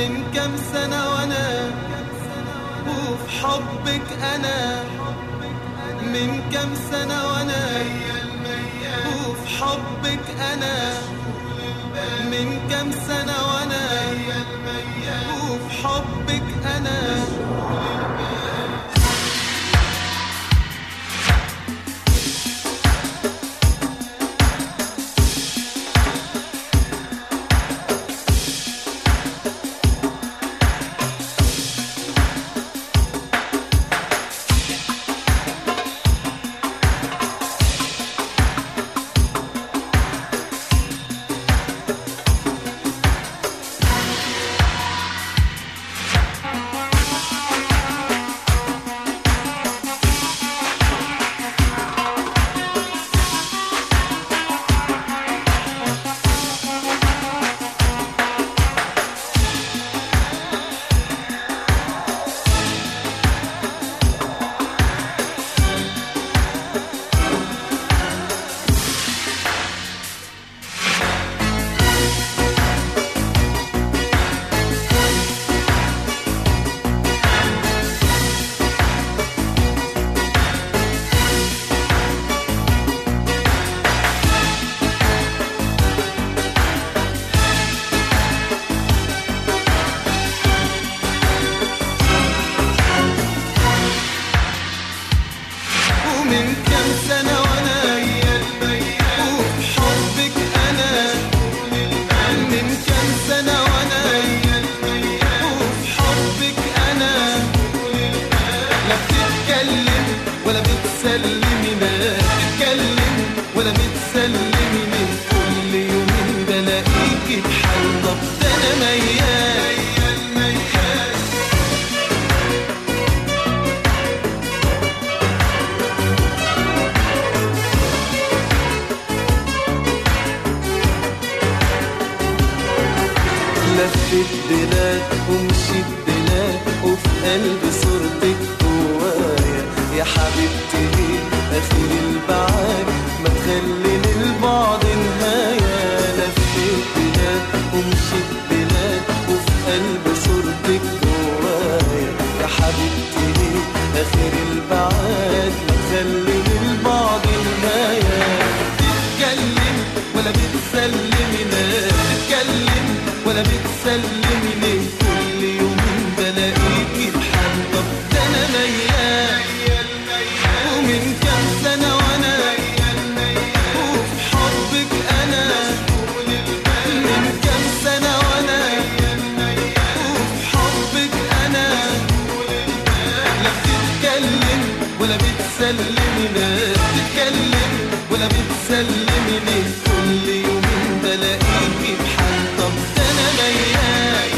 من كام سنة وانا وفي حبك انا من كام سنة وانا وفي حبك انا من كام سنة وانا وفي حبك انا ومن كام سنة وانا وفي حبك انا من كام سنة وانا وفي حبك انا لا بتتكلم ولا بتسلمي لا بتتكلم ولا بتسلمي من كل يومين بلاقيكي بحال طب ده انا ميال ميال لفت بلاد ومشيت بلاد وفي قلبي صورتك جوايا يا حبيبتي ليه اخر البعاد ما تخلي للبعد نهاية لفت بلاد ومشيت بلاد وفي قلبي صورتك جوايا يا حبيبتي ليه اخر البعاد ما تخلي للبعد نهاية بتتكلم ولا بتسلمي لا بتتكلم ولا بتسلمي ليه كل يومين بلاقيكي بحال طب ده انا ميال ومن كام سنة وانا وفي حبك انا من كام سنة وانا وفي حبك انا لا بتتكلم ولا بتسلمي لا بتتكلم ولا بتسلمي ليه كل يومين بلاقيكي بحال طب ده انا ميال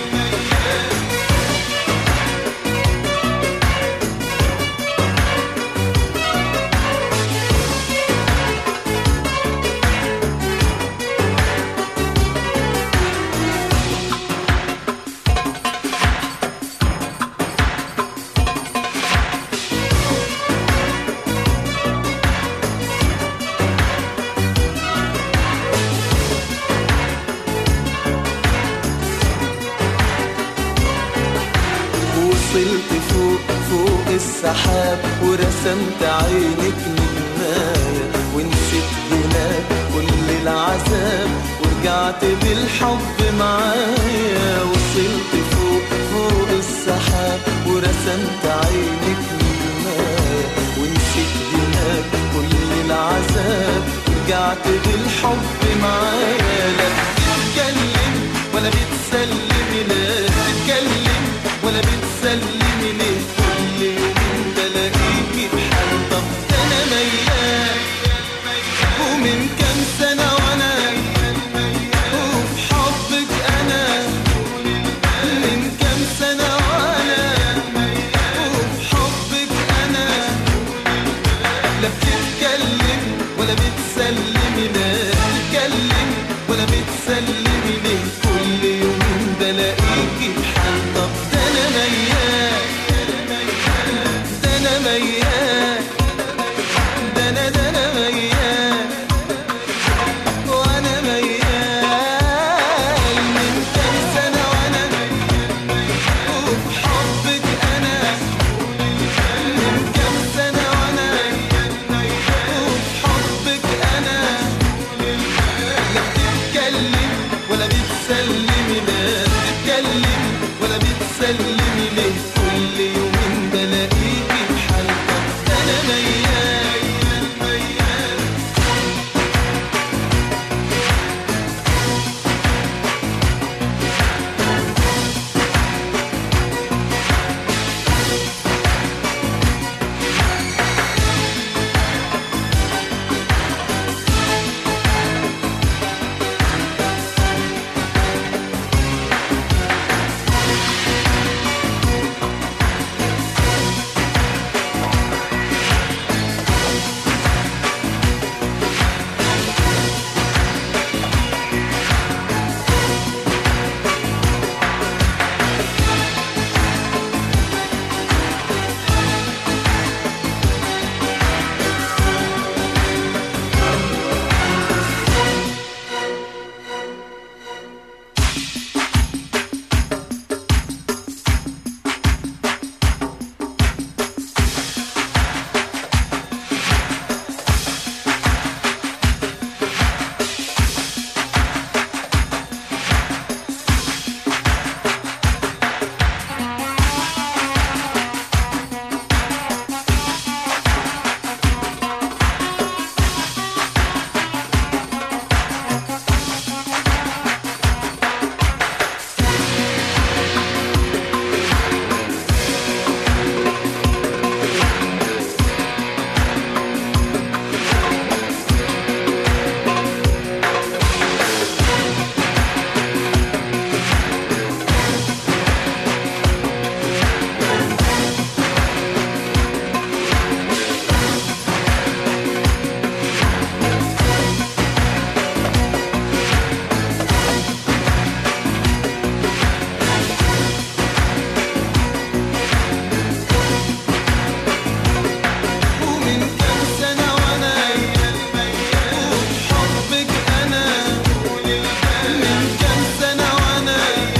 وصلت فوق فوق السحاب ورسمت عينك نجماية ونسيت هناك كل العذاب ورجعت بالحب معايا وصلت فوق فوق السحاب ورسمت عينك نجماية ونسيت هناك كل العذاب ورجعت بالحب معايا لا بتتكلم ولا بتسلمي لا بتتكلم ولا بتسلمي ليه كل يومين بلاقيكي بحال طب ده انا ميال ومن كام سنة وانا وفي حبك انا من كام سنة وانا وفي حبك انا لا بتتكلم ولا بتسلمي لا بتتكلم بلاقيكي بحال طب ده انا ميال ميال ومن كام سنة وأنا وبحبك أنا من كام سنة وأنا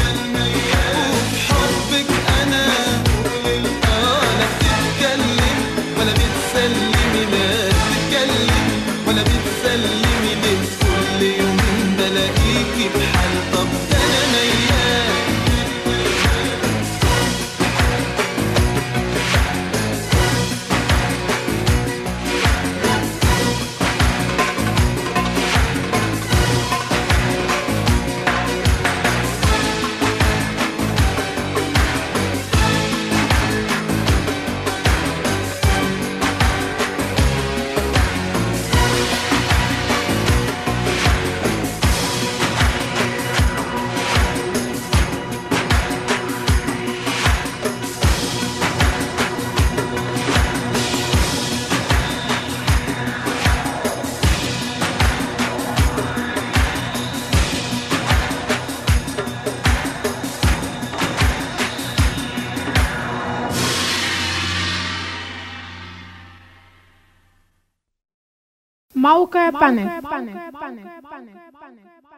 وبحبك أنا آه لا بتتكلم ولا بتسلمي لا بتتكلم ولا بتسلمي ليه كل يوم بلاقيكي بحال طب ده أنا ميال موقع بانل